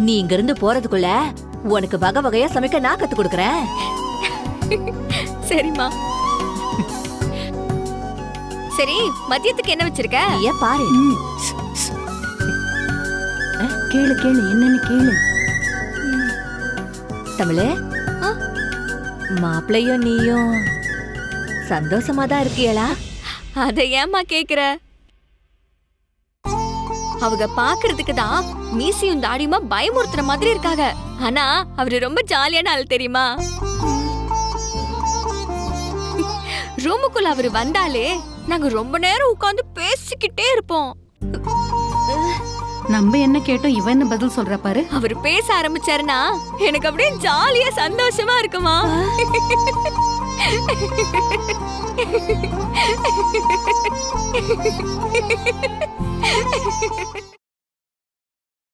நீ இங்க இருந்து போறதுக்குள்ள உனக்கு வகை வகையா சமைக்க நான் கத்து கொடுக்கறேன் சரிம்மா சரி மதியத்துக்கு என்ன வச்சிருக்க நீயே பாரு ம். அஹ், கேளு கேளு என்னன்னு கேளு தமிழே ஆ? மாப்பிள்ளையும் நீயும் சந்தோஷமா தான் இருக்கியலா அத ஏம்மா கேக்குற அவங்க பாக்குறதுக்கு தான் மீசியும் தாடியுமா பயமுறுத்துற மாதிரி இருக்காங்க ஆனா அவரு ரொம்ப ஜாலியான ஆள் தெரியுமா ரூமுக்குள்ள அவரு வந்தாலே நாங்க ரொம்ப நேரம் உட்கார்ந்து பேசிக்கிட்டே இருப்போம் நம்ம என்ன கேட்டோம் இவன் என்ன பதில் சொல்றா பாரு அவர் பேச ஆரம்பிச்சாருன்னா எனக்கு அப்படியே ஜாலியா சந்தோஷமா இருக்குமா